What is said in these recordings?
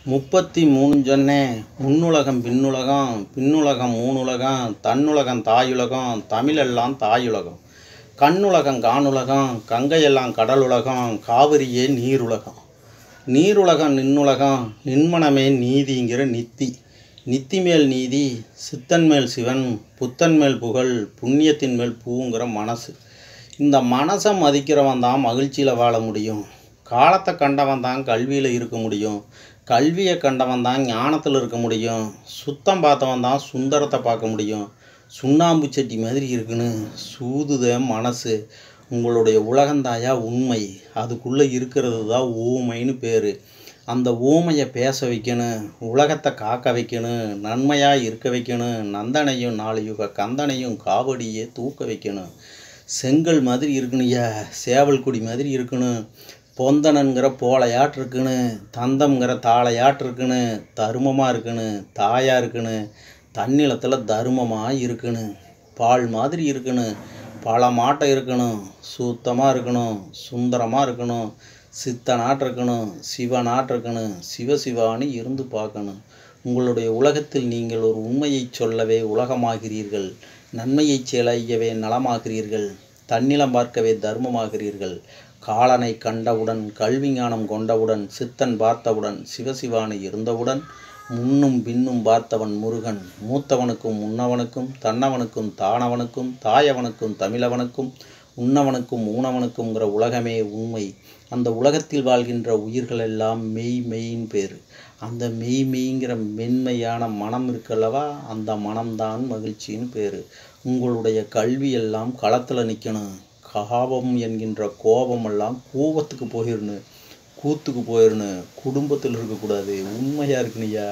முப்பத்தி மூணு சொன்னேன் முன்னுலகம் பின்னுலகம் பின்னுலகம் மூணுலகம் தன்னுலகம் தாயுலகம் தமிழெல்லாம் தாயுலகம் கண்ணுலகம் காணுலகம் கங்கையெல்லாம் கடலுலகம் காவிரியே நீருலகம் நீருலகம் நின்னுலகம் நின்மனமே நீதிங்கிற நித்தி நித்தி மேல் நீதி சித்தன் மேல் சிவன் புத்தன் மேல் புகழ் புண்ணியத்தின் மேல் பூங்கிற மனசு இந்த மனசை மதிக்கிறவன் தான் மகிழ்ச்சியில் வாழ முடியும் காலத்தை கண்டவன் தான் கல்வியில் இருக்க முடியும் கல்வியை கண்டவன் தான் ஞானத்தில் இருக்க முடியும் சுத்தம் பார்த்தவன் தான் சுந்தரத்தை பார்க்க முடியும் சுண்ணாம்பு சட்டி மாதிரி இருக்குன்னு சூதுத மனசு உங்களுடைய உலகந்தாயா உண்மை அதுக்குள்ளே இருக்கிறது தான் ஊமைன்னு பேர் அந்த ஊமையை பேச வைக்கணும் உலகத்தை காக்க வைக்கணும் நன்மையாக இருக்க வைக்கணும் நந்தனையும் நாலு யுக கந்தனையும் காவடியே தூக்க வைக்கணும் செங்கல் மாதிரி இருக்கணுய்யா சேவல் கொடி மாதிரி இருக்கணும் பொந்தனங்கிற போலையாட்டு இருக்குன்னு தந்தம்ங்கிற தாளையாட்டு இருக்குன்னு தருமமாக இருக்குன்னு தாயாக இருக்குன்னு தன்னிலத்தில் தருமமாக இருக்குன்னு பால் மாதிரி இருக்கணும் பல மாட்டம் இருக்கணும் சுத்தமாக இருக்கணும் சுந்தரமாக இருக்கணும் சித்தனாட்டு இருக்கணும் சிவனாட்டு இருக்கணும் சிவசிவான்னு இருந்து பார்க்கணும் உங்களுடைய உலகத்தில் நீங்கள் ஒரு உண்மையை சொல்லவே உலகமாகிறீர்கள் நன்மையை செய்யவே நலமாகிறீர்கள் தன்னிலம் பார்க்கவே தர்மமாகிறீர்கள் காலனை கண்டவுடன் கல்வி ஞானம் கொண்டவுடன் சித்தன் பார்த்தவுடன் சிவசிவானு இருந்தவுடன் முன்னும் பின்னும் பார்த்தவன் முருகன் மூத்தவனுக்கும் முன்னவனுக்கும் தன்னவனுக்கும் தானவனுக்கும் தாயவனுக்கும் தமிழவனுக்கும் உண்ணவனுக்கும் ஊனவனுக்குங்கிற உலகமே உண்மை அந்த உலகத்தில் வாழ்கின்ற உயிர்களெல்லாம் மெய் மெய்ன்னு பேர் அந்த மெய் மெய்ங்கிற மென்மையான மனம் இருக்கல்லவா அந்த மனம்தான் மகிழ்ச்சின்னு பேர் உங்களுடைய கல்வி எல்லாம் களத்தில் நிற்கணும் காபம் என்கின்ற கோபமெல்லாம் கோபத்துக்கு போயிடணும் கூத்துக்கு போயிடணும் குடும்பத்தில் இருக்கக்கூடாது உண்மையாக இருக்குனியா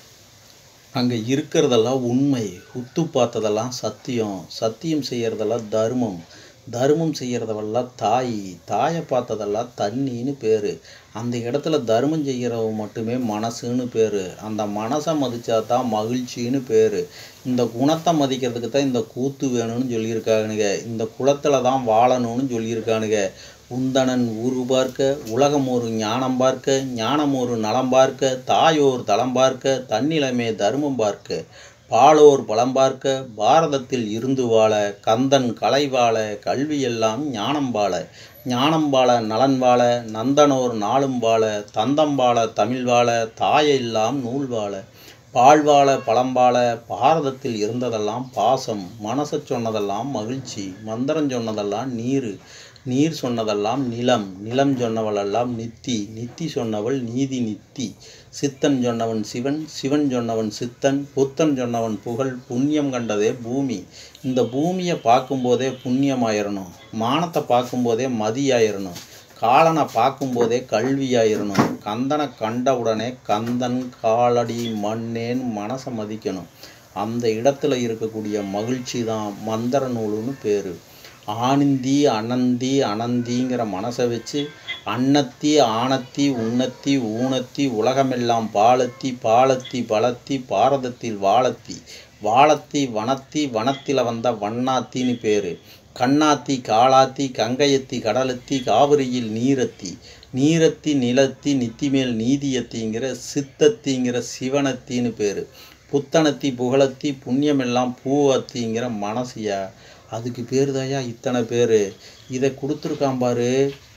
அங்கே இருக்கிறதெல்லாம் உண்மை உத்து பார்த்ததெல்லாம் சத்தியம் சத்தியம் செய்கிறதெல்லாம் தர்மம் தர்மம் செய்கிறதெல்லாம் தாய் தாயை பார்த்ததெல்லாம் தண்ணின்னு பேர் அந்த இடத்துல தர்மம் செய்கிறவ மட்டுமே மனசுன்னு பேர் அந்த மனசை மதித்தா தான் மகிழ்ச்சின்னு பேர் இந்த குணத்தை மதிக்கிறதுக்கு தான் இந்த கூத்து வேணும்னு சொல்லியிருக்கானுங்க இந்த குலத்தில் தான் வாழணும்னு சொல்லியிருக்கானுங்க உந்தனன் ஊரு பார்க்க உலகம் ஒரு ஞானம் பார்க்க ஞானம் ஒரு நலம் பார்க்க தாயோர் தளம் பார்க்க தன்னிலமே தர்மம் பார்க்க பாலோர் பலம் பார்க்க பாரதத்தில் இருந்து வாழ கந்தன் கலை வாழ கல்வியெல்லாம் ஞானம் வாழ ஞானம் வாழ நலன் வாழ நந்தனோர் நாளும் வாழ தந்தம் வாழ தமிழ் வாழ தாயெல்லாம் நூல் வாழ பாழ்வாழ பழம்பாழ பாரதத்தில் இருந்ததெல்லாம் பாசம் மனசை சொன்னதெல்லாம் மகிழ்ச்சி மந்திரம் சொன்னதெல்லாம் நீர் நீர் சொன்னதெல்லாம் நிலம் நிலம் சொன்னவளெல்லாம் நித்தி நித்தி சொன்னவள் நீதி நித்தி சித்தன் சொன்னவன் சிவன் சிவன் சொன்னவன் சித்தன் புத்தன் சொன்னவன் புகழ் புண்ணியம் கண்டதே பூமி இந்த பூமியை பார்க்கும்போதே புண்ணியமாயிரணும் மானத்தை பார்க்கும்போதே மதியாயிரணும் காலனை பார்க்கும்போதே கல்வியாயிரணும் கந்தனை கண்டவுடனே கந்தன் காலடி மண்ணேன்னு மனசை மதிக்கணும் அந்த இடத்துல இருக்கக்கூடிய மகிழ்ச்சி தான் மந்திர நூலுன்னு பேர் ஆனந்தி அனந்தி அனந்திங்கிற மனசை வச்சு அன்னத்தி ஆனத்தி உன்னத்தி ஊனத்தி உலகமெல்லாம் பாலத்தி பாலத்தி பலத்தி பாரதத்தில் வாழத்தி வாழத்தி வனத்தி வனத்தில் வந்த வண்ணாத்தின்னு பேர் கண்ணாத்தி காளாத்தி கங்கையத்தி கடலத்தி காவிரியில் நீரத்தி நீரத்தி நிலத்தி நித்திமேல் நீதியத்திங்கிற சித்தத்திங்கிற சிவனத்தின்னு பேர் புத்தனத்தி புகழத்தி புண்ணியமெல்லாம் பூவத்திங்கிற மனசியா அதுக்கு பேர் தாயா இத்தனை பேர் இதை கொடுத்துருக்கான் பாரு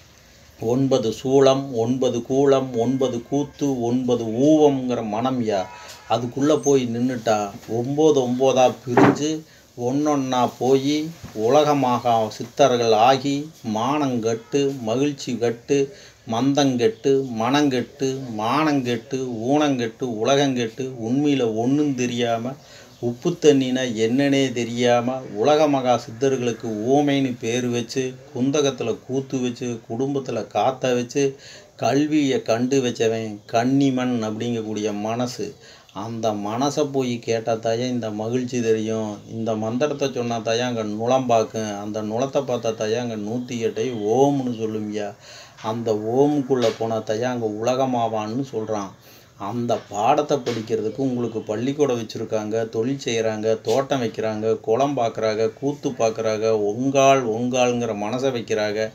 ஒன்பது சூளம் ஒன்பது கூளம் ஒன்பது கூத்து ஒன்பது ஊவம்ங்கிற மனம்யா அதுக்குள்ளே போய் நின்றுட்டா ஒம்பது ஒம்போதா பிரிஞ்சு ஒன்றொன்னா போய் உலகமாக சித்தர்கள் ஆகி மானங்கட்டு மகிழ்ச்சி கட்டு மந்தங்கெட்டு மனங்கெட்டு மானங்கெட்டு ஊனங்கெட்டு உலகங்கெட்டு உண்மையில் ஒன்றும் தெரியாமல் உப்பு தண்ணினா என்னன்னே தெரியாமல் உலக மகா சித்தர்களுக்கு ஊமைன்னு பேர் வச்சு குந்தகத்தில் கூத்து வச்சு குடும்பத்தில் காத்த வச்சு கல்வியை கண்டு வச்சவன் கன்னிமண் அப்படிங்கக்கூடிய மனசு அந்த மனசை போய் கேட்டால் தாயா இந்த மகிழ்ச்சி தெரியும் இந்த மந்திரத்தை சொன்னா தாயா அங்கே நுளம் பார்க்கும் அந்த நுளத்தை பார்த்தா தாயா அங்கே நூற்றி எட்டை ஓம்னு சொல்லுமியா அந்த ஓமுக்குள்ளே போனால் தாயா அங்கே உலகமாவான்னு சொல்கிறான் அந்த பாடத்தை படிக்கிறதுக்கு உங்களுக்கு பள்ளிக்கூடம் வச்சுருக்காங்க தொழில் செய்கிறாங்க தோட்டம் வைக்கிறாங்க குளம் பார்க்குறாங்க கூத்து பார்க்குறாங்க ஒங்கால் ஒங்கால்ங்கிற மனசை வைக்கிறாங்க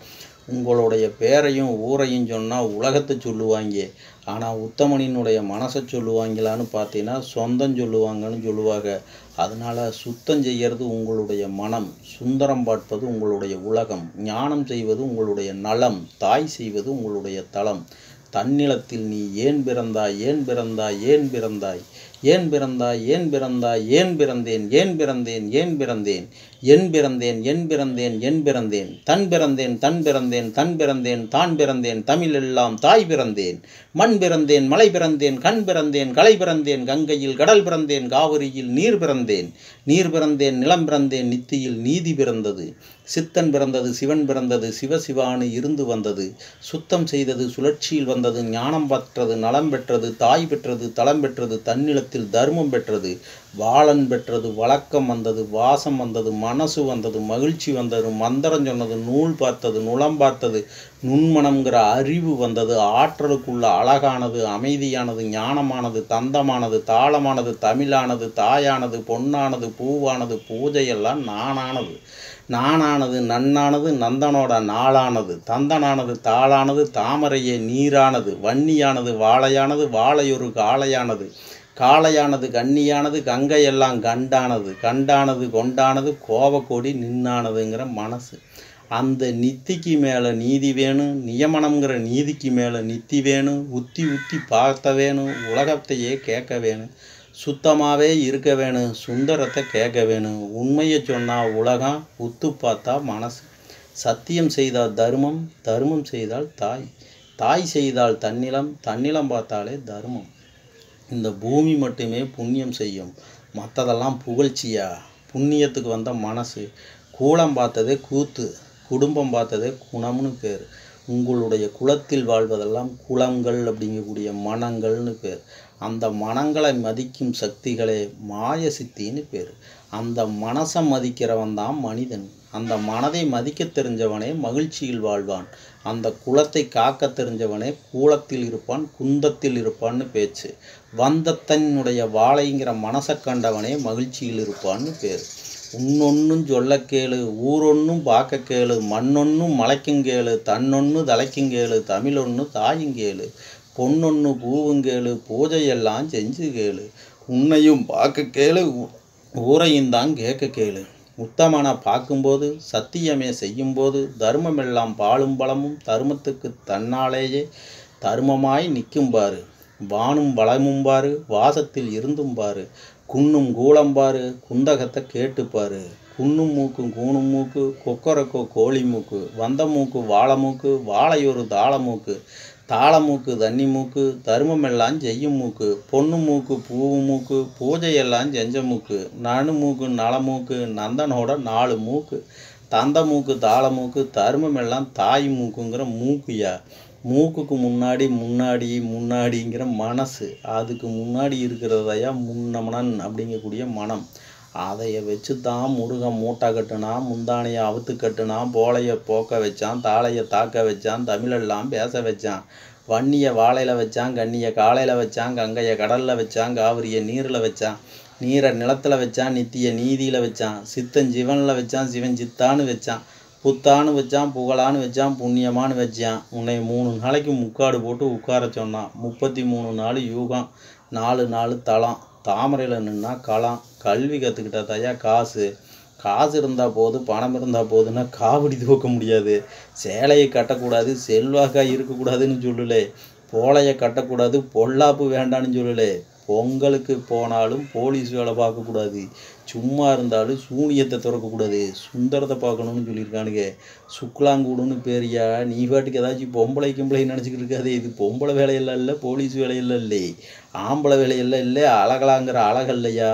உங்களுடைய பேரையும் ஊரையும் சொன்னால் உலகத்தை சொல்லுவாங்க ஆனால் உத்தமனினுடைய மனசை சொல்லுவாங்களான்னு பார்த்தீங்கன்னா சொந்தம் சொல்லுவாங்கன்னு சொல்லுவாங்க அதனால் சுத்தம் செய்கிறது உங்களுடைய மனம் சுந்தரம் பார்ப்பது உங்களுடைய உலகம் ஞானம் செய்வது உங்களுடைய நலம் தாய் செய்வது உங்களுடைய தலம் தன்னிலத்தில் நீ ஏன் பிறந்தாய் ஏன் பிறந்தாய் ஏன் பிறந்தாய் ஏன் பிறந்தாய் ஏன் பிறந்தாய் ஏன் பிறந்தேன் ஏன் பிறந்தேன் ஏன் பிறந்தேன் என் பிறந்தேன் என் பிறந்தேன் என் பிறந்தேன் தன் பிறந்தேன் தன் பிறந்தேன் தன் பிறந்தேன் தான் பிறந்தேன் தமிழ் எல்லாம் தாய் பிறந்தேன் மண் பிறந்தேன் மலை பிறந்தேன் கண் பிறந்தேன் கலை பிறந்தேன் கங்கையில் கடல் பிறந்தேன் காவிரியில் நீர் பிறந்தேன் நீர் பிறந்தேன் நிலம் பிறந்தேன் நித்தியில் நீதி பிறந்தது சித்தன் பிறந்தது சிவன் பிறந்தது சிவசிவானு இருந்து வந்தது சுத்தம் செய்தது சுழற்சியில் வந்தது ஞானம் பெற்றது நலம் பெற்றது தாய் பெற்றது தலம் பெற்றது தன்னிலத்தில் தர்மம் பெற்றது வாளன் பெற்றது வழக்கம் வந்தது வாசம் வந்தது மனசு வந்தது மகிழ்ச்சி வந்தது மந்திரம் சொன்னது நூல் பார்த்தது நுளம் பார்த்தது நுண்மணம்ங்கிற அறிவு வந்தது ஆற்றலுக்குள்ள அழகானது அமைதியானது ஞானமானது தந்தமானது தாளமானது தமிழானது தாயானது பொன்னானது பூவானது பூஜையெல்லாம் நானானது நானானது நன்னானது நந்தனோட நாளானது தந்தனானது தாளானது தாமரையே நீரானது வன்னியானது வாழையானது வாழையொரு காளையானது காளையானது கன்னியானது கங்கையெல்லாம் கண்டானது கண்டானது கொண்டானது கோபக்கொடி நின்னானதுங்கிற மனசு அந்த நித்திக்கு மேலே நீதி வேணும் நியமனம்ங்கிற நீதிக்கு மேலே நித்தி வேணும் உத்தி உத்தி பார்த்த வேணும் உலகத்தையே கேட்க வேணும் சுத்தமாகவே இருக்க வேணும் சுந்தரத்தை கேட்க வேணும் உண்மையை சொன்னால் உலகம் உத்து பார்த்தா மனசு சத்தியம் செய்தால் தர்மம் தர்மம் செய்தால் தாய் தாய் செய்தால் தன்னிலம் தன்னிலம் பார்த்தாலே தர்மம் இந்த பூமி மட்டுமே புண்ணியம் செய்யும் மற்றதெல்லாம் புகழ்ச்சியா புண்ணியத்துக்கு வந்த மனசு கூலம் பார்த்ததே கூத்து குடும்பம் பார்த்ததே குணம்னு பேர் உங்களுடைய குலத்தில் வாழ்வதெல்லாம் குலங்கள் அப்படிங்கக்கூடிய மனங்கள்னு பேர் அந்த மனங்களை மதிக்கும் சக்திகளே மாய சித்தின்னு பேர் அந்த மனசை மதிக்கிறவன் தான் மனிதன் அந்த மனதை மதிக்க தெரிஞ்சவனே மகிழ்ச்சியில் வாழ்வான் அந்த குலத்தை காக்க தெரிஞ்சவனே கூலத்தில் இருப்பான் குந்தத்தில் இருப்பான்னு பேச்சு வந்தத்தனுடைய வாழைங்கிற மனசை கண்டவனே மகிழ்ச்சியில் இருப்பான்னு பேர் உன்னொன்னும் சொல்ல கேளு ஊரொன்னும் பார்க்க கேளு மண்ணொன்னும் மலைக்கும் கேளு தன்னொன்னு தலைக்கும் கேளு தமிழொன்னு தாயும் கேளு பொன்னொன்னு பூவும் கேளு பூஜையெல்லாம் செஞ்சு கேளு உன்னையும் பார்க்க கேளு ஊ- ஊரையும் தான் கேட்க கேளு உத்தமனை பார்க்கும்போது சத்தியமே செய்யும்போது தர்மமெல்லாம் பாலும் பலமும் தர்மத்துக்கு தன்னாலேயே தர்மமாய் நிற்கும் பாரு வானும் வளமும் பாரு வாசத்தில் இருந்தும் பாரு குன்னும் கூலம் பாரு குந்தகத்தை கேட்டு பாரு குன்னும் மூக்கும் கூணும் மூக்கு கொக்கரக்கோ கோழி மூக்கு வந்த மூக்கு வாழை மூக்கு வாழையொரு தாள மூக்கு தாள மூக்கு தண்ணி மூக்கு தர்மமெல்லாம் செய்யும் மூக்கு பொண்ணு மூக்கு பூவு மூக்கு பூஜையெல்லாம் செஞ்ச மூக்கு நனு மூக்கு நல மூக்கு நந்தனோட நாலு மூக்கு தந்த மூக்கு தாள மூக்கு தர்மமெல்லாம் தாய் மூக்குங்கிற மூக்குயா மூக்குக்கு முன்னாடி முன்னாடி முன்னாடிங்கிற மனசு அதுக்கு முன்னாடி இருக்கிறதையா முன்னமனன் அப்படிங்கக்கூடிய மனம் அதைய வச்சு தான் முருகன் மூட்டை கட்டுனா முந்தானையை அவுத்து கட்டுனா போலைய போக்க வச்சான் தாளைய தாக்க வச்சான் தமிழெல்லாம் பேச வச்சான் வன்னிய வாழையில வச்சான் கண்ணிய காலையில் வச்சான் கங்கைய கடலில் வச்சான் காவிரியை நீரில் வச்சான் நீரை நிலத்துல வச்சான் நித்திய நீதியில் வச்சான் சித்தன் சிவனில் வச்சான் சிவன் சித்தான்னு வச்சான் புத்தான்னு வச்சான் புகழான்னு வச்சான் புண்ணியமான்னு வச்சான் உன்னை மூணு நாளைக்கு முக்காடு போட்டு உட்கார சொன்னான் முப்பத்தி மூணு நாள் யூகம் நாலு நாள் தளம் தாமரையில் நின்னா களம் கல்வி கற்றுக்கிட்டா தயா காசு காசு இருந்தால் போது பணம் இருந்தால் போதுன்னா காவடி தூக்க முடியாது சேலையை கட்டக்கூடாது செல்வாக்காக இருக்கக்கூடாதுன்னு சொல்லலே போலையை கட்டக்கூடாது பொல்லாப்பு வேண்டான்னு சொல்லலே பொங்கலுக்கு போனாலும் போலீஸ் வேலை பார்க்கக்கூடாது சும்மா இருந்தாலும் சூனியத்தை திறக்கக்கூடாது சுந்தரத்தை பார்க்கணும்னு சொல்லியிருக்கானுங்க சுக்லாங்கூடுன்னு பேரியா நீ பாட்டுக்கு ஏதாச்சும் பொம்பளை கிம்பளை நினச்சிக்கிட்டு இருக்காதே இது பொம்பளை வேலையெல்லாம் இல்லை போலீஸ் வேலையெல்லாம் இல்லை ஆம்பளை வேலையெல்லாம் இல்லை அழகலாங்கிற அழகல்லையா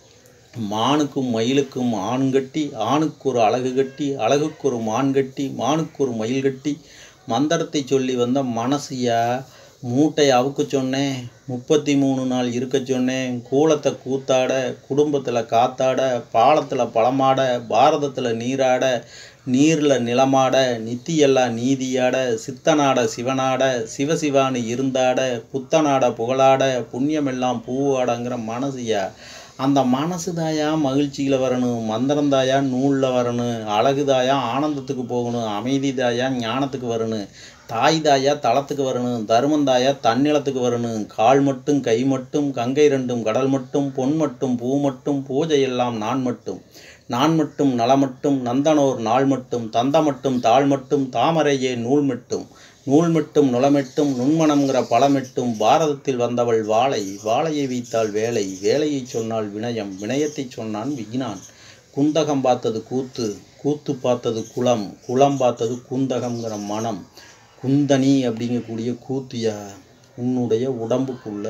மானுக்கும் மயிலுக்கும் ஆண் கட்டி ஆணுக்கு ஒரு அழகு கட்டி அழகுக்கு ஒரு மான் கட்டி மானுக்கு ஒரு மயில் கட்டி மந்திரத்தை சொல்லி வந்த மனசியா மூட்டை அவுக்க சொன்னேன் முப்பத்தி மூணு நாள் இருக்க சொன்னேன் கூலத்தை கூத்தாட குடும்பத்தில் காத்தாட பாலத்தில் பழமாட பாரதத்தில் நீராட நீரில் நிலமாட நித்தியெல்லாம் நீதியாட சித்தனாட சிவனாட சிவசிவானு இருந்தாட புத்தனாட புகழாட புண்ணியமெல்லாம் பூவாடங்கிற மனசியா அந்த மனசு தாயா மகிழ்ச்சியில் வரணும் மந்திரம் தாயா நூலில் வரணும் அழகு தாயா ஆனந்தத்துக்கு போகணும் அமைதி தாயா ஞானத்துக்கு வரணும் தாய் தாயா தளத்துக்கு வரணும் தருமம் தாயா தன்னிலத்துக்கு வரணும் கால் மட்டும் கை மட்டும் கங்கை ரெண்டும் கடல் மட்டும் பொன் மட்டும் பூ மட்டும் பூஜை எல்லாம் நான் மட்டும் நான் மட்டும் நலமட்டும் நந்தனோர் நாள் மட்டும் தந்த மட்டும் தாள் மட்டும் தாமரையே நூல் மட்டும் நூல் மட்டும் நுளமெட்டும் நுண்மணம்ங்கிற பழமெட்டும் பாரதத்தில் வந்தவள் வாழை வாழையை வைத்தாள் வேலை வேலையை சொன்னால் வினயம் வினயத்தை சொன்னான் விஞ்ஞான் குந்தகம் பார்த்தது கூத்து கூத்து பார்த்தது குளம் குளம் பார்த்தது குந்தகம்ங்கிற மனம் குந்தனி அப்படிங்கக்கூடிய கூத்தியா உன்னுடைய உடம்புக்குள்ள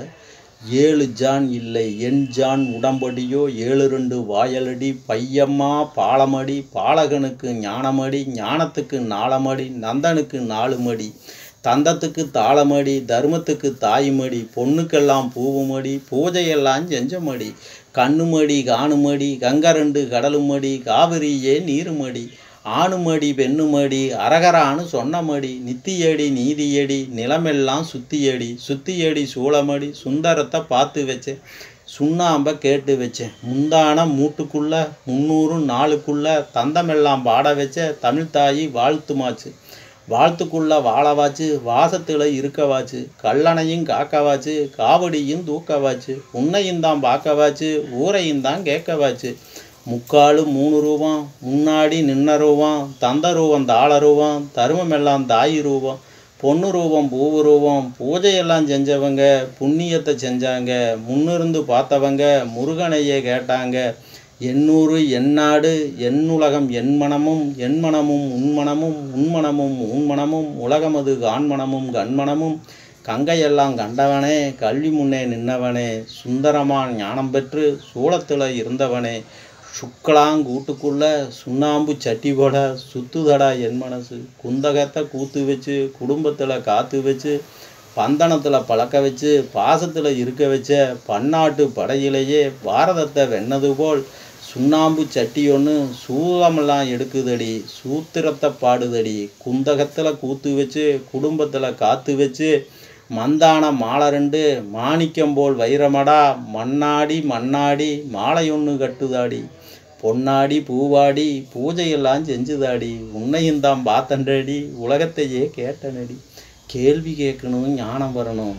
ஏழு ஜான் இல்லை என் ஜான் உடம்படியோ ஏழு ரெண்டு வாயலடி பையம்மா பாலமடி பாலகனுக்கு ஞானமடி ஞானத்துக்கு நாலமடி நந்தனுக்கு நாலு மடி தந்தத்துக்கு தாளமடி தர்மத்துக்கு தாய்மடி பொண்ணுக்கெல்லாம் பூவுமடி பூஜையெல்லாம் செஞ்சமடி கண்ணுமடி காணுமடி கங்கரண்டு கடலுமடி காவிரியே நீருமடி ஆணுமடி பெண்ணுமடி அரகரான்னு சொன்னமடி நித்தியடி நீதியடி நிலமெல்லாம் சுத்தியடி சுத்தியடி சூளமடி சுந்தரத்தை பார்த்து வச்சேன் சுண்ணாம்பை கேட்டு வச்சேன் முந்தான மூட்டுக்குள்ள முந்நூறு நாளுக்குள்ள தந்தமெல்லாம் பாட வச்ச தமிழ் தாயி வாழ்த்துமாச்சு வாழ்த்துக்குள்ள வாழவாச்சு வாசத்தில் இருக்கவாச்சு கல்லணையும் காக்கவாச்சு காவடியும் தூக்கவாச்சு உன்னையும் தான் பார்க்கவாச்சு ஊரையும் தான் கேட்கவாச்சு முக்காலு மூணு ரூபம் முன்னாடி நின்ன ரூபம் தந்த ரூபம் தாள ரூபம் தருமமெல்லாம் தாய் ரூபம் பொண்ணு ரூபம் பூவு ரூபம் பூஜையெல்லாம் செஞ்சவங்க புண்ணியத்தை செஞ்சாங்க முன்னிருந்து பார்த்தவங்க முருகனையே கேட்டாங்க எண்ணூறு எந்நாடு என்னுலகம் என் மனமும் என் மனமும் உன்மனமும் உன்மனமும் உன்மனமும் உலகமது காண்மனமும் கண்மனமும் கங்கையெல்லாம் கண்டவனே கல்வி முன்னே நின்னவனே சுந்தரமான் ஞானம் பெற்று சூளத்தில் இருந்தவனே சுக்கலாங்கூட்டுக்குள்ள சுண்ணாம்பு சட்டி போட சுத்துதடா என் மனசு குந்தகத்தை கூத்து வச்சு குடும்பத்தில் காத்து வச்சு பந்தனத்தில் பழக்க வச்சு பாசத்தில் இருக்க வச்ச பன்னாட்டு படையிலேயே பாரதத்தை வெண்ணது போல் சுண்ணாம்பு சட்டி ஒன்று சூகமெல்லாம் எடுக்குதடி சூத்திரத்தை பாடுதடி குந்தகத்தில் கூத்து வச்சு குடும்பத்தில் காத்து வச்சு மந்தான மாலை ரெண்டு மாணிக்கம் போல் வைரமடா மண்ணாடி மண்ணாடி மாலை ஒன்று கட்டுதாடி பொன்னாடி பூவாடி பூஜையெல்லாம் செஞ்சுதாடி உன்னையும் தான் பார்த்தண்டடி உலகத்தையே கேட்டனடி கேள்வி கேட்கணும் ஞானம் வரணும்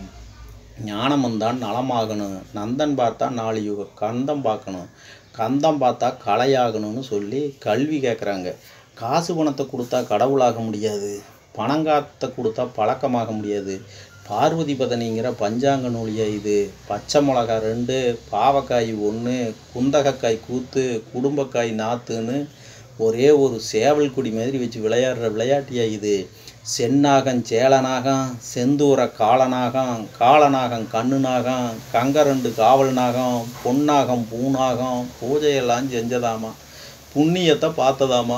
ஞானம் வந்தான் நலமாகணும் நந்தன் பார்த்தா நாலு யுகம் கந்தம் பார்க்கணும் கந்தம் பார்த்தா கலையாகணும்னு சொல்லி கல்வி கேட்குறாங்க காசு பணத்தை கொடுத்தா கடவுளாக முடியாது பணங்காத்தை கொடுத்தா பழக்கமாக முடியாது பார்வதி பதனிங்கிற பஞ்சாங்க நூலியா இது பச்சை மிளகா ரெண்டு பாவக்காய் ஒன்று குந்தகக்காய் கூத்து குடும்பக்காய் நாத்துன்னு ஒரே ஒரு சேவல் குடி மாதிரி வச்சு விளையாடுற விளையாட்டியா இது செந்நாகம் சேலநாகம் செந்தூர காளநாகம் காளநாகம் கண்ணுநாகம் கங்கரண்டு காவல் நாகம் பொன்னாகம் பூநாகம் பூஜையெல்லாம் செஞ்சதாமா புண்ணியத்தை பார்த்ததாமா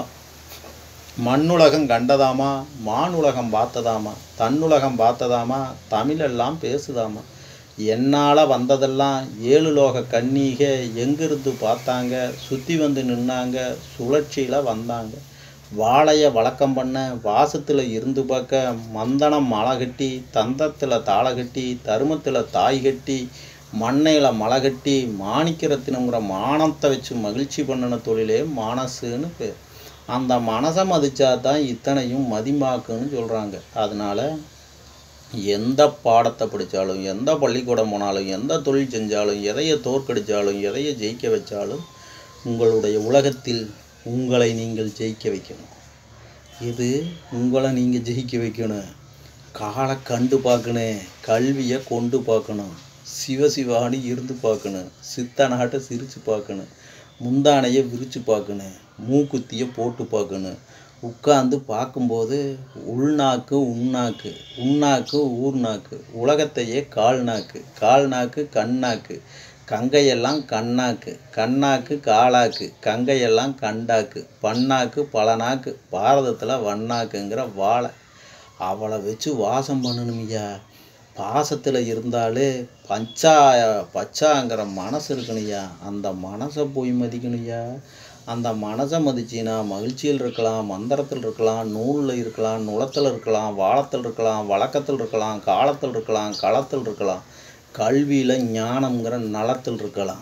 மண்ணுலகம் கண்டதாமா மானுலகம் பார்த்ததாமா தன்னுலகம் பார்த்ததாமா தமிழெல்லாம் பேசுதாமா என்னால் வந்ததெல்லாம் ஏழு லோக கண்ணீக எங்கிருந்து பார்த்தாங்க சுற்றி வந்து நின்னாங்க சுழற்சியில் வந்தாங்க வாழையை வழக்கம் பண்ண வாசத்தில் இருந்து பார்க்க மந்தனம் மலை கட்டி தந்தத்தில் தாளை கட்டி தருமத்தில் தாய் கட்டி மண்ணையில் மலை கட்டி மாணிக்கரத்தினங்கிற மானத்தை வச்சு மகிழ்ச்சி பண்ணின தொழிலே மனசுன்னு பேர் அந்த மனசை மதிச்சா தான் இத்தனையும் மதிமாக்குன்னு சொல்கிறாங்க அதனால் எந்த பாடத்தை படித்தாலும் எந்த பள்ளிக்கூடம் போனாலும் எந்த தொழில் செஞ்சாலும் எதையை தோற்கடித்தாலும் எதையை ஜெயிக்க வச்சாலும் உங்களுடைய உலகத்தில் உங்களை நீங்கள் ஜெயிக்க வைக்கணும் இது உங்களை நீங்கள் ஜெயிக்க வைக்கணும் காலை கண்டு பார்க்கணும் கல்வியை கொண்டு பார்க்கணும் சிவசிவானி இருந்து பார்க்கணும் சித்த நாட்டை சிரித்து பார்க்கணும் முந்தானையை விரித்து பார்க்கணும் மூக்குத்தியை போட்டு பார்க்கணும் உட்காந்து பார்க்கும்போது உள்நாக்கு உண்ணாக்கு உண்ணாக்கு ஊர்நாக்கு உலகத்தையே கால் நாக்கு கால் நாக்கு கண்ணாக்கு கங்கையெல்லாம் கண்ணாக்கு கண்ணாக்கு காலாக்கு கங்கையெல்லாம் கண்டாக்கு பன்னாக்கு பலநாக்கு பாரதத்தில் வண்ணாக்குங்கிற வாழை அவளை வச்சு வாசம் பண்ணணுமையா பாசத்தில் இருந்தாலே பச்சா பச்சாங்கிற மனசு இருக்கணுயா அந்த மனசை போய் மதிக்கணுயா அந்த மனசை மதிச்சின்னா மகிழ்ச்சியில் இருக்கலாம் மந்திரத்தில் இருக்கலாம் நூலில் இருக்கலாம் நுளத்தில் இருக்கலாம் வாழத்தில் இருக்கலாம் வழக்கத்தில் இருக்கலாம் காலத்தில் இருக்கலாம் களத்தில் இருக்கலாம் கல்வியில் ஞானம்ங்கிற நலத்தில் இருக்கலாம்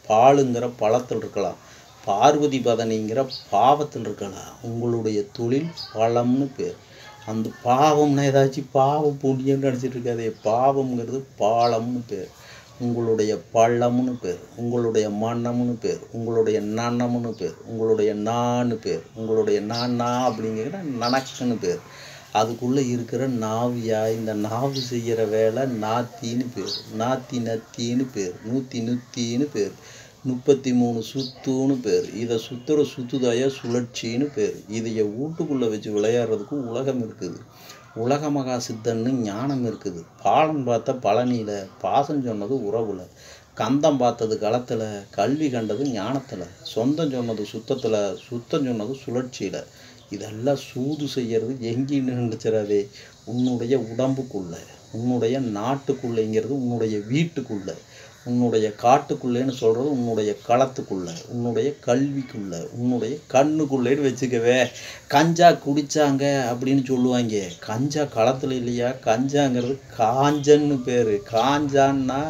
பாலுங்கிற பழத்தில் இருக்கலாம் பார்வதி பதனிங்கிற பாவத்தில் இருக்கலாம் உங்களுடைய தொழில் பழம்னு பேர் அந்த பாவம்னா ஏதாச்சும் பாவம் புண்ணியம்னு நினச்சிட்டு இருக்காதே பாவம்ங்கிறது பாலம்னு பேர் உங்களுடைய பள்ளம்னு பேர் உங்களுடைய மன்னம்னு பேர் உங்களுடைய நன்னம்னு பேர் உங்களுடைய நான்னு பேர் உங்களுடைய நான்னா அப்படிங்கிற நனக்குன்னு பேர் அதுக்குள்ளே இருக்கிற நாவியா இந்த நாவு செய்கிற வேலை நாத்தின்னு பேர் நாத்தி நத்தின்னு பேர் நூற்றி நுத்தின்னு பேர் முப்பத்தி மூணு சுத்துன்னு பேர் இதை சுற்றுற சுத்துதாய சுழற்சின்னு பேர் இதைய வீட்டுக்குள்ளே வச்சு விளையாடுறதுக்கு உலகம் இருக்குது உலக மகா சித்தன்னு ஞானம் இருக்குது பாலம் பார்த்த பழனியில் பாசம் சொன்னது உறவுல கந்தம் பார்த்தது களத்தில் கல்வி கண்டது ஞானத்தில் சொந்தம் சொன்னது சுத்தத்தில் சுத்தம் சொன்னது சுழற்சியில் இதெல்லாம் சூது செய்யறது எங்கேன்னு நினச்சிடாதே உன்னுடைய உடம்புக்குள்ள உன்னுடைய நாட்டுக்குள்ளேங்கிறது உன்னுடைய வீட்டுக்குள்ள உன்னுடைய காட்டுக்குள்ளேன்னு சொல்கிறது உன்னுடைய களத்துக்குள்ள உன்னுடைய கல்விக்குள்ள உன்னுடைய கண்ணுக்குள்ளேன்னு வச்சுக்கவே கஞ்சா குடித்தாங்க அப்படின்னு சொல்லுவாங்க கஞ்சா களத்தில் இல்லையா கஞ்சாங்கிறது காஞ்சன்னு பேர் காஞ்சான்னா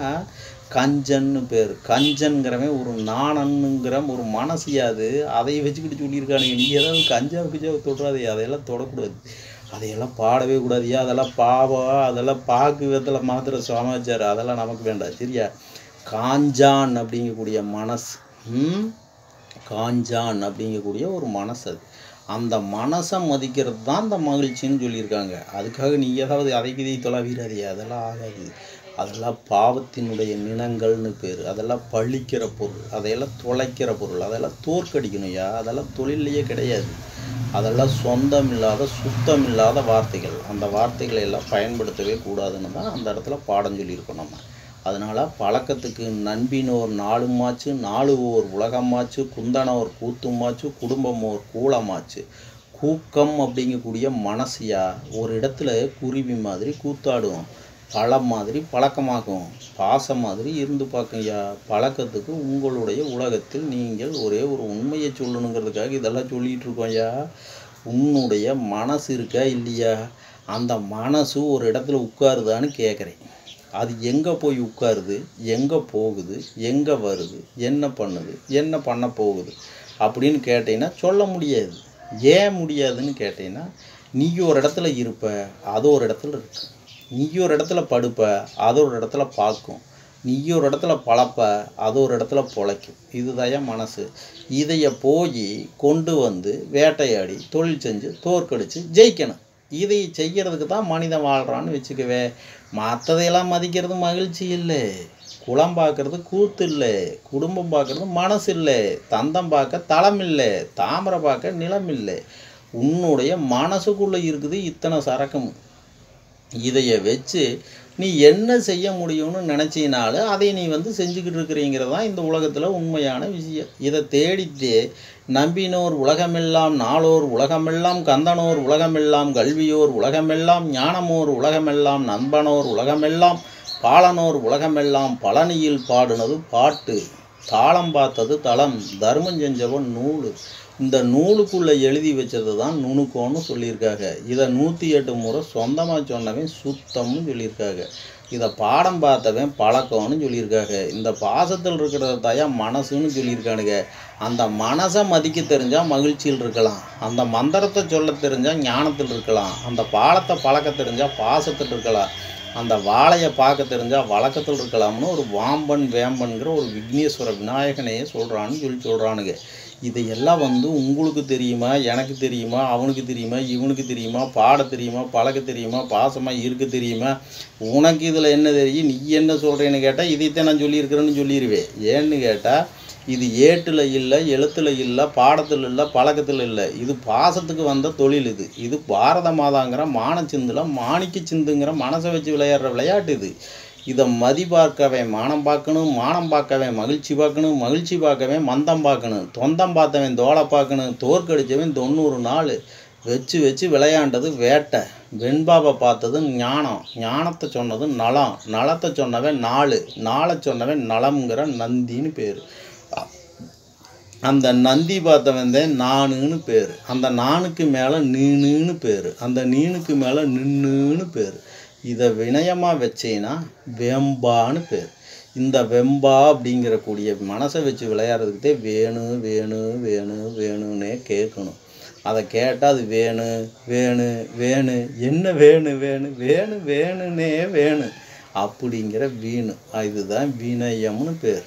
கஞ்சன்னு பேர் கஞ்சன்கிறவன் ஒரு நாணனுங்கிற ஒரு மனசியாது அதை வச்சுக்கிட்டு சொல்லியிருக்கானுங்க நீ ஏதாவது கஞ்சா கிஞ்சாவை தொடுறாதே அதையெல்லாம் தொடக்கூடாது அதையெல்லாம் பாடவே கூடாதுயா அதெல்லாம் பாவம் அதெல்லாம் பாக்கு விதத்தில் மாத்திர சமாச்சாரம் அதெல்லாம் நமக்கு வேண்டாம் சரியா காஞ்சான் அப்படிங்கக்கூடிய மனசு ம் காஞ்சான் அப்படிங்கக்கூடிய ஒரு மனசு அது அந்த மனசை மதிக்கிறது தான் அந்த மகிழ்ச்சின்னு சொல்லியிருக்காங்க அதுக்காக நீ ஏதாவது அதைக்கு இதை தொலைவீராதே அதெல்லாம் ஆகாது அதெல்லாம் பாவத்தினுடைய நினங்கள்னு பேர் அதெல்லாம் பழிக்கிற பொருள் அதையெல்லாம் தொலைக்கிற பொருள் அதெல்லாம் தோற்கடிக்கணும்யா அதெல்லாம் தொழிலையே கிடையாது அதெல்லாம் சொந்தம் இல்லாத சுத்தம் இல்லாத வார்த்தைகள் அந்த வார்த்தைகளை எல்லாம் பயன்படுத்தவே கூடாதுன்னு தான் அந்த இடத்துல பாடம் சொல்லியிருக்கோம் நம்ம அதனால் பழக்கத்துக்கு நண்பினோர் நாளுமாச்சு நாலு ஓர் உலகமாச்சு குந்தனோர் கூத்துமாச்சு குடும்பம் ஓர் கூலமாச்சு கூக்கம் அப்படிங்கக்கூடிய மனசியா ஒரு இடத்துல குருவி மாதிரி கூத்தாடும் பழம் மாதிரி பழக்கமாகும் பாசம் மாதிரி இருந்து பார்க்குங்கய்யா பழக்கத்துக்கு உங்களுடைய உலகத்தில் நீங்கள் ஒரே ஒரு உண்மையை சொல்லணுங்கிறதுக்காக இதெல்லாம் சொல்லிகிட்டு இருக்கோம்யா உன்னுடைய மனசு இருக்கா இல்லையா அந்த மனசு ஒரு இடத்துல உட்காருதான்னு கேட்குறேன் அது எங்கே போய் உட்காருது எங்கே போகுது எங்கே வருது என்ன பண்ணுது என்ன பண்ண போகுது அப்படின்னு கேட்டீங்கன்னா சொல்ல முடியாது ஏன் முடியாதுன்னு கேட்டீங்கன்னா நீ ஒரு இடத்துல இருப்ப அது ஒரு இடத்துல இருக்கு நீ ஒரு இடத்துல படுப்ப அது ஒரு இடத்துல பார்க்கும் நீ ஒரு இடத்துல பழப்ப அது ஒரு இடத்துல பொழைக்கும் இதுதான் மனசு இதைய போய் கொண்டு வந்து வேட்டையாடி தொழில் செஞ்சு தோற்கடிச்சு ஜெயிக்கணும் இதை செய்கிறதுக்கு தான் மனிதன் வாழ்கிறான்னு வச்சுக்கவே மற்றதையெல்லாம் மதிக்கிறது மகிழ்ச்சி இல்லை குளம் பார்க்கறது கூத்து இல்லை குடும்பம் பார்க்கறது மனசு இல்லை தந்தம் பார்க்க தளம் இல்லை தாமரை பார்க்க நிலம் இல்லை உன்னுடைய மனசுக்குள்ளே இருக்குது இத்தனை சரக்கம் இதைய வச்சு நீ என்ன செய்ய முடியும்னு நினச்சினாலும் அதை நீ வந்து செஞ்சுக்கிட்டு இருக்கிறீங்கிறது தான் இந்த உலகத்தில் உண்மையான விஷயம் இதை தேடித்தே நம்பினோர் உலகமெல்லாம் நாளோர் உலகமெல்லாம் கந்தனோர் உலகமெல்லாம் கல்வியோர் உலகமெல்லாம் ஞானமோர் உலகமெல்லாம் நண்பனோர் உலகமெல்லாம் பாலனோர் உலகமெல்லாம் பழனியில் பாடுனது பாட்டு தாளம் பார்த்தது தளம் தர்மம் செஞ்சவன் நூல் இந்த நூலுக்குள்ளே எழுதி வச்சது தான் நுணுக்கம்னு சொல்லியிருக்காங்க இதை நூற்றி எட்டு முறை சொந்தமாக சொன்னவன் சுத்தம்னு சொல்லியிருக்காங்க இதை பாடம் பார்த்தவன் பழக்கம்னு சொல்லியிருக்காங்க இந்த பாசத்தில் இருக்கிறத தாயா மனசுன்னு சொல்லியிருக்கானுங்க அந்த மனசை மதிக்க தெரிஞ்சால் மகிழ்ச்சியில் இருக்கலாம் அந்த மந்திரத்தை சொல்ல தெரிஞ்சால் ஞானத்தில் இருக்கலாம் அந்த பாலத்தை பழக்க தெரிஞ்சால் பாசத்தில் இருக்கலாம் அந்த வாழையை பார்க்க தெரிஞ்சால் வழக்கத்தில் இருக்கலாம்னு ஒரு வாம்பன் வேம்பன்கிற ஒரு விக்னேஸ்வர விநாயகனையே சொல்கிறான்னு சொல்லி சொல்கிறானுங்க இதையெல்லாம் வந்து உங்களுக்கு தெரியுமா எனக்கு தெரியுமா அவனுக்கு தெரியுமா இவனுக்கு தெரியுமா பாட தெரியுமா பழக்க தெரியுமா பாசமாக இருக்க தெரியுமா உனக்கு இதில் என்ன தெரியும் நீ என்ன சொல்கிறேன்னு கேட்டால் இதைத்தான் நான் சொல்லியிருக்கிறேன்னு சொல்லிடுவேன் ஏன்னு கேட்டால் இது ஏட்டில் இல்லை எழுத்தில் இல்லை பாடத்தில் இல்லை பழக்கத்தில் இல்லை இது பாசத்துக்கு வந்த தொழில் இது இது பாரத மாதாங்கிற மானச்சிந்தில் மாணிக்க சிந்துங்கிற மனசை வச்சு விளையாடுற விளையாட்டு இது இதை மதி பார்க்கவே மானம் பார்க்கணும் மானம் பார்க்கவே மகிழ்ச்சி பார்க்கணும் மகிழ்ச்சி பார்க்கவே மந்தம் பார்க்கணும் தொந்தம் பார்த்தவன் தோலை பார்க்கணும் தோற்கடிச்சவன் தொண்ணூறு நாள் வச்சு வச்சு விளையாண்டது வேட்டை வெண்பாவை பார்த்தது ஞானம் ஞானத்தை சொன்னது நலம் நலத்தை சொன்னவன் நாலு நாளை சொன்னவன் நலம்ங்கிற நந்தின்னு பேர் அந்த நந்தி பார்த்தவன் தான் நானுன்னு பேர் அந்த நானுக்கு மேலே நீனுன்னு பேர் அந்த நீனுக்கு மேலே நின்னுன்னு பேர் இதை வினயமாக வச்சேன்னா வெம்பான்னு பேர் இந்த வெம்பா அப்படிங்கிற கூடிய மனசை வச்சு விளையாடுறதுக்கிட்டே வேணும் வேணும் வேணும் வேணும்னே கேட்கணும் அதை கேட்டால் அது வேணும் வேணும் வேணும் என்ன வேணும் வேணும் வேணும் வேணும்னே வேணும் அப்படிங்கிற வீணு இதுதான் வினயம்னு பேர்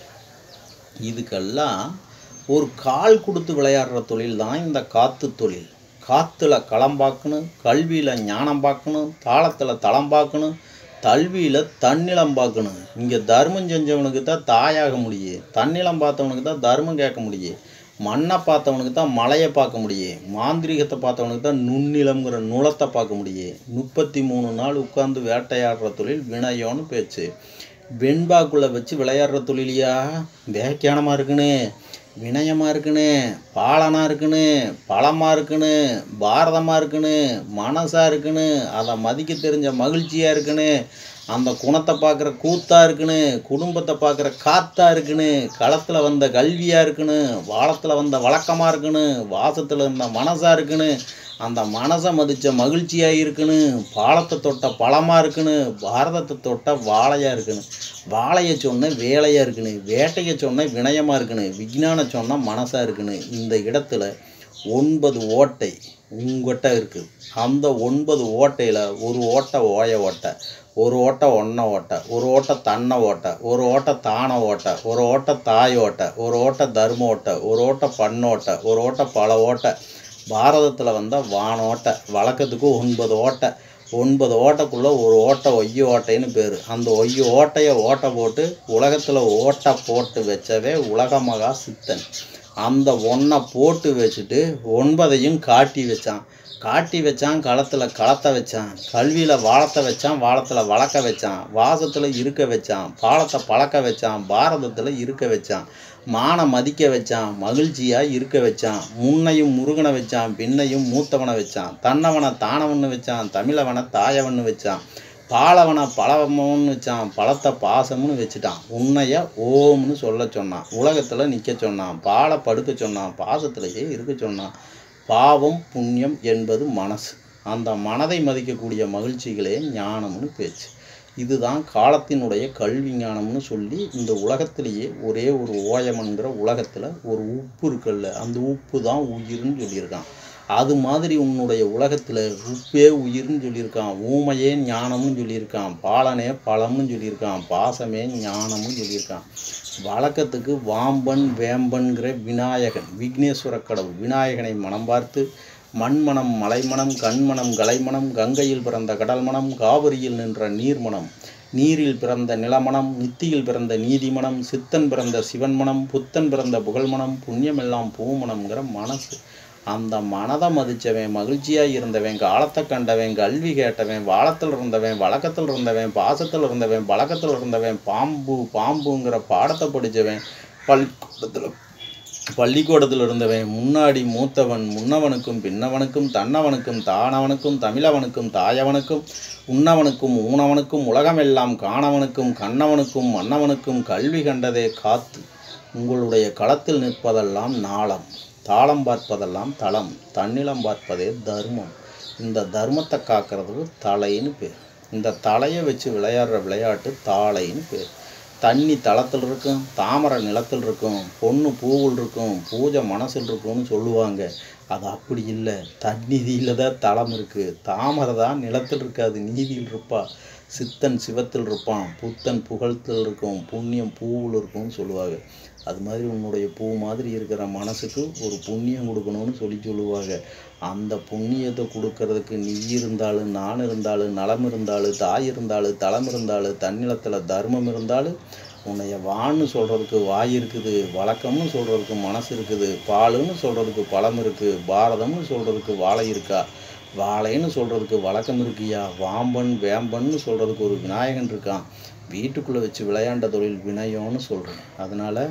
இதுக்கெல்லாம் ஒரு கால் கொடுத்து விளையாடுற தொழில் தான் இந்த காத்து தொழில் காற்றுல களம் பார்க்கணும் கல்வியில் ஞானம் பார்க்கணும் தாளத்தில் தளம் பார்க்கணும் கல்வியில் தன்னிலம் பார்க்கணும் இங்கே தர்மம் செஞ்சவனுக்கு தான் தாயாக முடியும் தன்னிலம் பார்த்தவனுக்கு தான் தர்மம் கேட்க முடியும் மண்ணை பார்த்தவனுக்கு தான் மலையை பார்க்க முடியும் மாந்திரிகத்தை பார்த்தவனுக்கு தான் நுண்ணிலம்ங்கிற நுளத்தை பார்க்க முடியும் முப்பத்தி மூணு நாள் உட்காந்து வேட்டையாடுற தொழில் வினயம்னு பேச்சு வெண்பாக்குள்ளே வச்சு விளையாடுற தொழிலியா வியாக்கியானமாக இருக்குன்னு வினயமாக இருக்குன்னு பாலனாக இருக்குன்னு பழமாக இருக்குன்னு பாரதமாக இருக்குன்னு மனசாக இருக்குன்னு அதை மதிக்க தெரிஞ்ச மகிழ்ச்சியாக இருக்குன்னு அந்த குணத்தை பார்க்குற கூத்தாக இருக்குன்னு குடும்பத்தை பார்க்குற காத்தா இருக்குன்னு களத்தில் வந்த கல்வியாக இருக்குன்னு வாளத்தில் வந்த வழக்கமாக இருக்குன்னு வாசத்தில் இருந்த மனசாக இருக்குன்னு அந்த மனசை மதித்த மகிழ்ச்சியாக இருக்குன்னு பாலத்தை தொட்ட பழமாக இருக்குன்னு பாரதத்தை தொட்ட வாழையாக இருக்குன்னு வாழையை சொன்ன வேலையாக இருக்குன்னு வேட்டையை சொன்ன வினயமாக இருக்குன்னு விஞ்ஞான சொன்ன மனசாக இருக்குன்னு இந்த இடத்துல ஒன்பது ஓட்டை உங்ககிட்ட இருக்குது அந்த ஒன்பது ஓட்டையில் ஒரு ஓட்டை ஓய ஓட்டை ஒரு ஓட்டை ஒன்றை ஓட்டை ஒரு ஓட்டை தன்னை ஓட்டை ஒரு ஓட்டை தானை ஓட்டை ஒரு ஓட்டை தாய் ஓட்டை ஒரு ஓட்டை தர்ம ஓட்டை ஒரு ஓட்டை பண்ணோட்டை ஒரு ஓட்டை பல ஓட்டை பாரதத்தில் வந்த வானோட்டை வழக்கத்துக்கு ஒன்பது ஓட்டை ஒன்பது ஓட்டைக்குள்ளே ஒரு ஓட்டை ஒய்ய ஓட்டைன்னு பேர் அந்த ஒய்ய ஓட்டையை ஓட்டை போட்டு உலகத்தில் ஓட்டை போட்டு வச்சவே உலகமகா சித்தன் அந்த ஒன்றை போட்டு வச்சுட்டு ஒன்பதையும் காட்டி வச்சான் காட்டி வச்சான் களத்தில் களத்தை வச்சான் கல்வியில் வாழத்தை வச்சான் வாழத்தில் வளர்க்க வச்சான் வாசத்தில் இருக்க வச்சான் பாலத்தை பழக்க வச்சான் பாரதத்தில் இருக்க வச்சான் மானை மதிக்க வச்சான் மகிழ்ச்சியாக இருக்க வச்சான் முன்னையும் முருகனை வச்சான் பின்னையும் மூத்தவனை வச்சான் தன்னவனை தானவன்னு வச்சான் தமிழவனை தாயவன்னு வச்சான் பாலவனை பழவம்னு வச்சான் பழத்தை பாசம்னு வச்சுட்டான் உன்னைய ஓம்னு சொல்ல சொன்னான் உலகத்தில் நிற்க சொன்னான் பாலை படுக்க சொன்னான் பாசத்திலேயே இருக்க சொன்னான் பாவம் புண்ணியம் என்பது மனசு அந்த மனதை மதிக்கக்கூடிய மகிழ்ச்சிகளே ஞானம்னு பேச்சு இதுதான் காலத்தினுடைய கல்வி ஞானம்னு சொல்லி இந்த உலகத்திலேயே ஒரே ஒரு ஓயமன்கிற உலகத்தில் ஒரு உப்பு இருக்குல்ல அந்த உப்பு தான் உயிர்னு சொல்லியிருக்கான் அது மாதிரி உன்னுடைய உலகத்தில் உப்பே உயிர்னு சொல்லியிருக்கான் ஊமையே ஞானம்னு சொல்லியிருக்கான் பாலனே பழம்னு சொல்லியிருக்கான் பாசமே ஞானம்னு சொல்லியிருக்கான் வழக்கத்துக்கு வாம்பன் வேம்பன்கிற விநாயகன் விக்னேஸ்வர கடவுள் விநாயகனை மனம் பார்த்து மண்மணம் மலைமணம் கண்மணம் கலைமணம் கங்கையில் பிறந்த கடல் மணம் காவிரியில் நின்ற நீர்மணம் நீரில் பிறந்த நிலமணம் நித்தியில் பிறந்த நீதிமணம் சித்தன் பிறந்த சிவன்மணம் புத்தன் பிறந்த புகழ்மணம் புண்ணியமெல்லாம் பூமணம்ங்கிற மனசு அந்த மனதை மதிச்சவன் மகிழ்ச்சியாக இருந்தவன் காலத்தை கண்டவன் கல்வி கேட்டவன் வாழத்தில் இருந்தவன் வழக்கத்தில் இருந்தவன் பாசத்தில் இருந்தவன் பழக்கத்தில் இருந்தவன் பாம்பு பாம்புங்கிற பாடத்தை படித்தவன் பள்ளிக்கூடத்தில் பள்ளிக்கூடத்தில் இருந்தவன் முன்னாடி மூத்தவன் முன்னவனுக்கும் பின்னவனுக்கும் தன்னவனுக்கும் தானவனுக்கும் தமிழவனுக்கும் தாயவனுக்கும் உண்ணவனுக்கும் ஊனவனுக்கும் உலகமெல்லாம் காணவனுக்கும் கண்ணவனுக்கும் மன்னவனுக்கும் கல்வி கண்டதே காத்து உங்களுடைய களத்தில் நிற்பதெல்லாம் நாளம் தாளம் பார்ப்பதெல்லாம் தளம் தன்னிலம் பார்ப்பதே தர்மம் இந்த தர்மத்தை காக்கிறதுக்கு தலைன்னு பேர் இந்த தலையை வச்சு விளையாடுற விளையாட்டு தாளைன்னு பேர் தண்ணி தளத்தில் இருக்கும் தாமரை நிலத்தில் இருக்கும் பொண்ணு பூவில் இருக்கும் பூஜை மனசில் இருக்கும்னு சொல்லுவாங்க அது அப்படி இல்லை தந்நிதியில் தான் தளம் இருக்குது தாமரை தான் நிலத்தில் இருக்காது நீதியில் இருப்பா சித்தன் சிவத்தில் இருப்பான் புத்தன் புகழ்த்தில் இருக்கும் புண்ணியம் பூவில் இருக்கும்னு சொல்லுவாங்க அது மாதிரி உன்னுடைய பூ மாதிரி இருக்கிற மனசுக்கு ஒரு புண்ணியம் கொடுக்கணும்னு சொல்லி சொல்லுவாங்க அந்த புண்ணியத்தை கொடுக்கறதுக்கு நீ இருந்தாலும் நான் இருந்தாலும் நலம் இருந்தாலும் தாய் இருந்தாலும் தளம் இருந்தாலும் தன்னிலத்தில் தர்மம் இருந்தாலும் உன்னைய வான்னு சொல்கிறதுக்கு வாய் இருக்குது வழக்கம்னு சொல்கிறதுக்கு மனசு இருக்குது பாலுன்னு சொல்கிறதுக்கு பழம் இருக்குது பாரதம்னு சொல்கிறதுக்கு வாழை இருக்கா வாழைன்னு சொல்கிறதுக்கு வழக்கம் இருக்கியா வாம்பன் வேம்பன்னு சொல்கிறதுக்கு ஒரு விநாயகன் இருக்கான் வீட்டுக்குள்ளே வச்சு விளையாண்ட தொழில் வினயம்னு சொல்கிறேன் அதனால்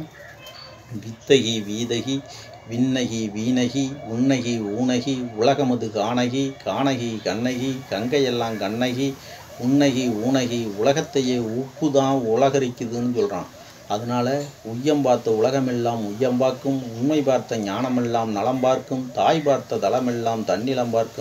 வித்தகி வீதகி விண்ணகி வீணகி உன்னகி ஊனகி உலகமது காணகி காணகி கண்ணகி கங்கையெல்லாம் கண்ணகி உன்னகி ஊனகி உலகத்தையே உப்பு தான் உலகரிக்குதுன்னு சொல்கிறான் அதனால உய்யம் பார்த்த உலகமெல்லாம் உய்யம் பார்க்கும் உண்மை பார்த்த ஞானமெல்லாம் நலம் பார்க்கும் தாய் பார்த்த தளமெல்லாம் தன்னிலம் பார்க்கும்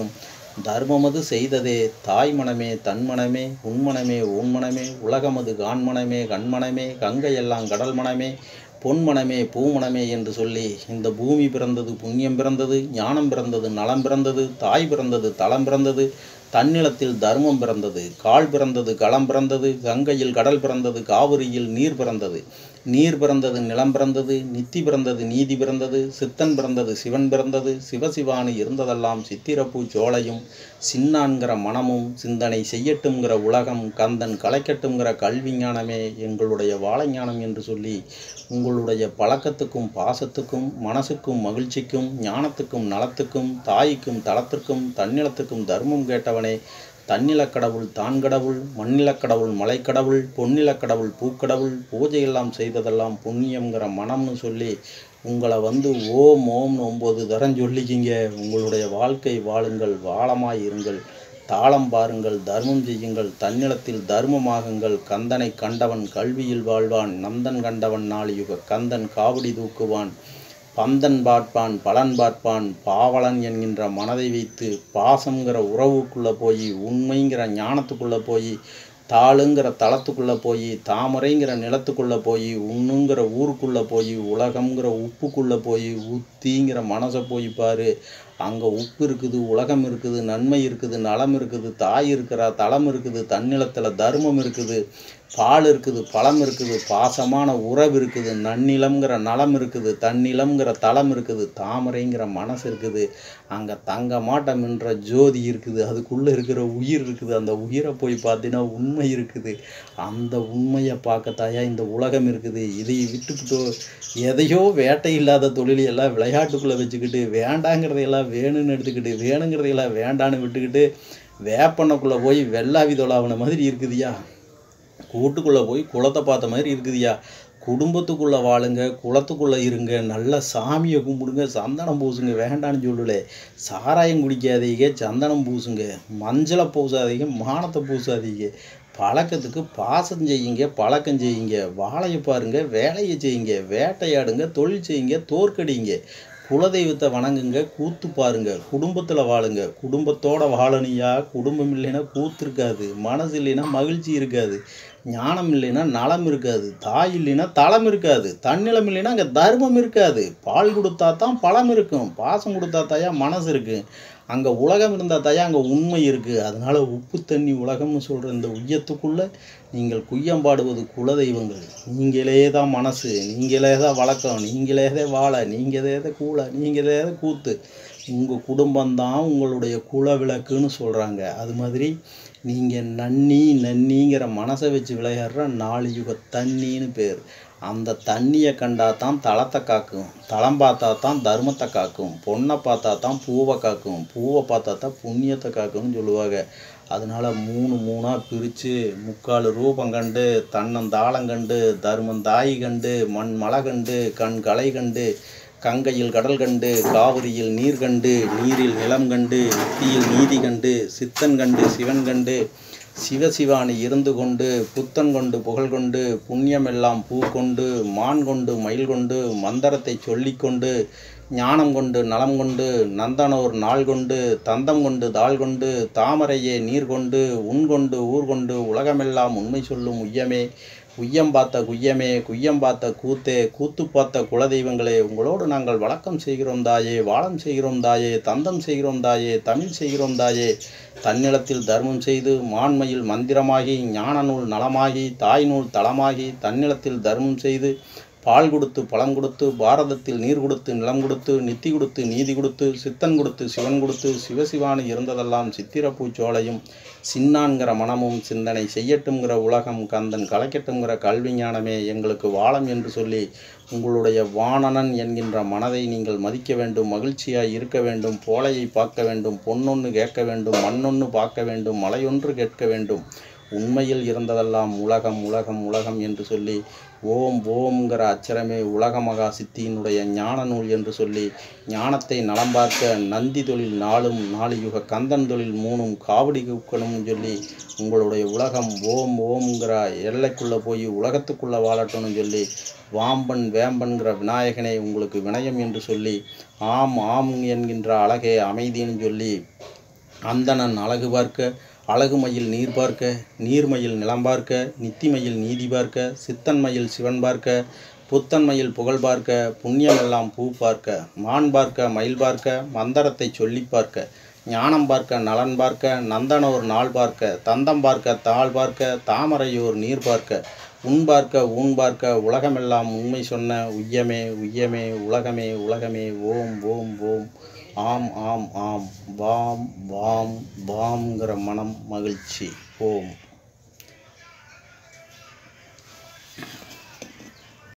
தர்மமது செய்ததே தாய் மனமே தன் மனமே உன்மனமே உன்மனமே உலகமது காண்மனமே கண்மனமே கங்கையெல்லாம் கடல் மனமே பொன்மனமே பூமணமே என்று சொல்லி இந்த பூமி பிறந்தது புண்ணியம் பிறந்தது ஞானம் பிறந்தது நலம் பிறந்தது தாய் பிறந்தது தலம் பிறந்தது தன்னிலத்தில் தர்மம் பிறந்தது கால் பிறந்தது களம் பிறந்தது கங்கையில் கடல் பிறந்தது காவிரியில் நீர் பிறந்தது நீர் பிறந்தது நிலம் பிறந்தது நித்தி பிறந்தது நீதி பிறந்தது சித்தன் பிறந்தது சிவன் பிறந்தது சிவசிவானு இருந்ததெல்லாம் சித்திரப்பூ சோலையும் சின்னான்கிற மனமும் சிந்தனை செய்யட்டும்ங்கிற உலகம் கந்தன் கலைக்கட்டும்ங்கிற கல்வி ஞானமே எங்களுடைய வாழைஞானம் என்று சொல்லி உங்களுடைய பழக்கத்துக்கும் பாசத்துக்கும் மனசுக்கும் மகிழ்ச்சிக்கும் ஞானத்துக்கும் நலத்துக்கும் தாய்க்கும் தளத்திற்கும் தன்னிலத்துக்கும் தர்மம் கேட்டவனே தன்னிலக்கடவுள் தான் கடவுள் மண்ணிலக்கடவுள் மலைக்கடவுள் பொன்னிலக்கடவுள் பூக்கடவுள் பூஜையெல்லாம் செய்ததெல்லாம் புண்ணியங்கிற மனம்னு சொல்லி உங்களை வந்து ஓம் ஓம்னு ஒம்பது தரம் சொல்லிக்கிங்க உங்களுடைய வாழ்க்கை வாழுங்கள் வாழமாய் இருங்கள் தாளம் பாருங்கள் தர்மம் செய்யுங்கள் தன்னிலத்தில் தர்மமாகுங்கள் கந்தனை கண்டவன் கல்வியில் வாழ்வான் நந்தன் கண்டவன் நாளியுக கந்தன் காவடி தூக்குவான் பந்தன் பார்ப்பான் பலன் பார்ப்பான் பாவலன் என்கின்ற மனதை வைத்து பாசங்கிற உறவுக்குள்ளே போய் உண்மைங்கிற ஞானத்துக்குள்ளே போய் தாளுங்கிற தளத்துக்குள்ளே போய் தாமரைங்கிற நிலத்துக்குள்ளே போய் உண்ணுங்கிற ஊருக்குள்ளே போய் உலகம்ங்கிற உப்புக்குள்ளே போய் உத்திங்கிற மனசை போய் பாரு அங்கே உப்பு இருக்குது உலகம் இருக்குது நன்மை இருக்குது நலம் இருக்குது தாய் இருக்கிறா தளம் இருக்குது தன்னிலத்தில் தர்மம் இருக்குது பால் இருக்குது பழம் இருக்குது பாசமான உறவு இருக்குது நன்னிலம்ங்கிற நலம் இருக்குது தன்னிலம்ங்கிற தளம் இருக்குது தாமரைங்கிற மனசு இருக்குது அங்கே தங்க மாட்டம்ன்ற ஜோதி இருக்குது அதுக்குள்ளே இருக்கிற உயிர் இருக்குது அந்த உயிரை போய் பார்த்தீங்கன்னா உண்மை இருக்குது அந்த உண்மையை பார்க்கத்தாயா இந்த உலகம் இருக்குது இதை விட்டுக்கிட்டோ எதையோ வேட்டை இல்லாத தொழிலையெல்லாம் விளையாட்டுக்குள்ளே வச்சுக்கிட்டு வேண்டாங்கிறதையெல்லாம் வேணும்னு எடுத்துக்கிட்டு வேணுங்கிறதையெல்லாம் வேண்டான்னு விட்டுக்கிட்டு வேப்பண்ணைக்குள்ளே போய் வெள்ளாவி தொலாவின மாதிரி இருக்குதுயா கூட்டுக்குள்ளே போய் குளத்தை பார்த்த மாதிரி இருக்குதுயா குடும்பத்துக்குள்ளே வாழுங்க குளத்துக்குள்ளே இருங்க நல்ல சாமியை கும்பிடுங்க சந்தனம் பூசுங்க வேண்டான்னு சொல்லல சாராயம் குடிக்காதீங்க சந்தனம் பூசுங்க மஞ்சளை பூசாதீங்க மானத்தை பூசாதீங்க பழக்கத்துக்கு பாசம் செய்யுங்க பழக்கம் செய்யுங்க வாழையை பாருங்க வேலையை செய்யுங்க வேட்டையாடுங்க தொழில் செய்யுங்க தோற்கடிங்க குலதெய்வத்தை வணங்குங்க கூத்து பாருங்க குடும்பத்தில் வாழுங்க குடும்பத்தோட வாழணியா குடும்பம் இல்லைன்னா கூத்து இருக்காது மனசு இல்லைன்னா மகிழ்ச்சி இருக்காது ஞானம் இல்லைன்னா நலம் இருக்காது தாய் இல்லைன்னா தளம் இருக்காது தன்னிலம் இல்லைன்னா அங்கே தர்மம் இருக்காது பால் கொடுத்தா தான் பழம் இருக்கும் பாசம் கொடுத்தா தாயா மனசு இருக்கு அங்கே உலகம் இருந்தால் தாயா அங்கே உண்மை இருக்குது அதனால உப்பு தண்ணி உலகம்னு சொல்கிற இந்த உய்யத்துக்குள்ளே நீங்கள் குய்யம்பாடுவது குலதெய்வங்கள் நீங்களே தான் மனசு நீங்களே தான் வழக்கம் நீங்களே தான் வாழை நீங்களே தான் கூலை நீங்களே தான் கூத்து உங்கள் குடும்பம்தான் உங்களுடைய குல விளக்குன்னு சொல்கிறாங்க அது மாதிரி நீங்கள் நன்னி நன்னிங்கிற மனசை வச்சு விளையாடுற நாலு யுக தண்ணின்னு பேர் அந்த தண்ணியை கண்டா தான் தளத்தை காக்கும் தளம் பார்த்தா தான் தர்மத்தை காக்கும் பொண்ணை பார்த்தா தான் பூவை காக்கும் பூவை பார்த்தா தான் புண்ணியத்தை காக்கும்னு சொல்லுவாங்க அதனால மூணு மூணாக பிரித்து முக்கால் ரூபம் கண்டு தன்னந்தாளம் கண்டு தர்மம் தாய் கண்டு மண் மலை கண்டு கண் கலை கண்டு கங்கையில் கடல் கண்டு காவிரியில் நீர் கண்டு நீரில் நிலம் கண்டு நித்தியில் நீதி கண்டு சித்தன் கண்டு சிவன் கண்டு சிவசிவானி இருந்து கொண்டு புத்தன் கொண்டு புகழ் கொண்டு புண்ணியமெல்லாம் பூ கொண்டு மான் கொண்டு மயில் கொண்டு மந்திரத்தை சொல்லிக்கொண்டு ஞானம் கொண்டு நலம் கொண்டு நந்தனோர் நாள் கொண்டு தந்தம் கொண்டு தாள் கொண்டு தாமரையே நீர் கொண்டு உன் கொண்டு ஊர் கொண்டு உலகமெல்லாம் உண்மை சொல்லும் உய்யமே உய்யம் பார்த்த குய்யமே குய்யம் பார்த்த கூத்தே கூத்து பார்த்த குலதெய்வங்களே உங்களோடு நாங்கள் வழக்கம் செய்கிறோம் தாயே வாழம் செய்கிறோம் தாயே தந்தம் செய்கிறோம் தாயே தமிழ் செய்கிறோம் தாயே தன்னிலத்தில் தர்மம் செய்து மான்மையில் மந்திரமாகி ஞான நூல் நலமாகி தாய் நூல் தளமாகி தன்னிலத்தில் தர்மம் செய்து பால் கொடுத்து பழம் கொடுத்து பாரதத்தில் நீர் கொடுத்து நிலம் கொடுத்து நித்தி கொடுத்து நீதி கொடுத்து சித்தன் கொடுத்து சிவன் கொடுத்து சிவசிவானு இருந்ததெல்லாம் சித்திரப்பூச்சோலையும் சின்னான்கிற மனமும் சிந்தனை செய்யட்டும்ங்கிற உலகம் கந்தன் கலைக்கட்டும்ங்கிற கல்வி ஞானமே எங்களுக்கு வாழம் என்று சொல்லி உங்களுடைய வாணனன் என்கின்ற மனதை நீங்கள் மதிக்க வேண்டும் மகிழ்ச்சியாய் இருக்க வேண்டும் போலையை பார்க்க வேண்டும் பொன்னொன்று கேட்க வேண்டும் மண்ணொன்று பார்க்க வேண்டும் மலையொன்று கேட்க வேண்டும் உண்மையில் இருந்ததெல்லாம் உலகம் உலகம் உலகம் என்று சொல்லி ஓம் ஓம்ங்கிற அச்சரமே உலக மகா சித்தியினுடைய ஞான நூல் என்று சொல்லி ஞானத்தை நலம் பார்க்க நந்தி தொழில் நாளும் நாலு யுக கந்தன் தொழில் மூணும் காவடி குக்கணும்னு சொல்லி உங்களுடைய உலகம் ஓம் ஓம்ங்கிற எல்லைக்குள்ளே போய் உலகத்துக்குள்ளே வாழட்டும்னு சொல்லி வாம்பன் வேம்பன்கிற விநாயகனை உங்களுக்கு வினயம் என்று சொல்லி ஆம் ஆம் என்கின்ற அழகே அமைதின்னு சொல்லி அந்தணன் அழகு பார்க்க அழகுமயில் நீர் பார்க்க நீர்மயில் நிலம் பார்க்க நித்திமயில் நீதி பார்க்க சித்தன்மயில் சிவன் பார்க்க புத்தன்மயில் புகழ் பார்க்க புண்ணியமெல்லாம் பூ பார்க்க மான் பார்க்க மயில் பார்க்க மந்தரத்தை சொல்லி பார்க்க ஞானம் பார்க்க நலன் பார்க்க நந்தனோர் நாள் பார்க்க தந்தம் பார்க்க தாள் பார்க்க தாமரையோர் நீர் பார்க்க உன் பார்க்க ஊன் பார்க்க உலகமெல்லாம் உண்மை சொன்ன உய்யமே உய்யமே உலகமே உலகமே ஓம் ஓம் ஓம் ஆம் ஆம் ஆம் வாம் வாம் வாம்ங்கிற மனம் மகிழ்ச்சி ஓம்